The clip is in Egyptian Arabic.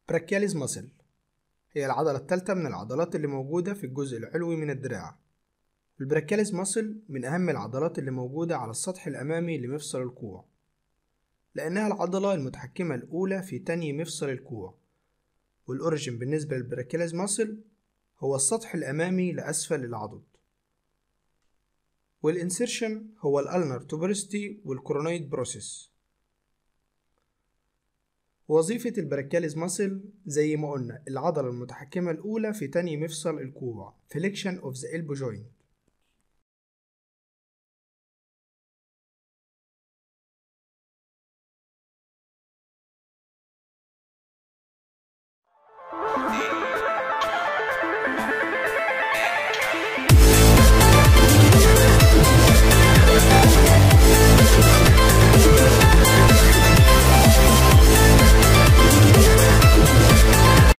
براكياليز ماسل هي العضلة الثالثة من العضلات اللي موجودة في الجزء العلوي من الدراع البراكياليز ماسل من أهم العضلات اللي موجودة على السطح الأمامي لمفصل الكوع لأنها العضلة المتحكمة الأولى في تاني مفصل الكوع والأوريجين بالنسبة للبراكياليز ماسل هو السطح الأمامي لأسفل العضد والإنسيرشن هو الألنر توبرستي والكورونيد بروسيس وظيفة البراكياليز ماسل زي ما قلنا العضلة المتحكمة الأولى في تاني مفصل الكوع flexion of the elbow joint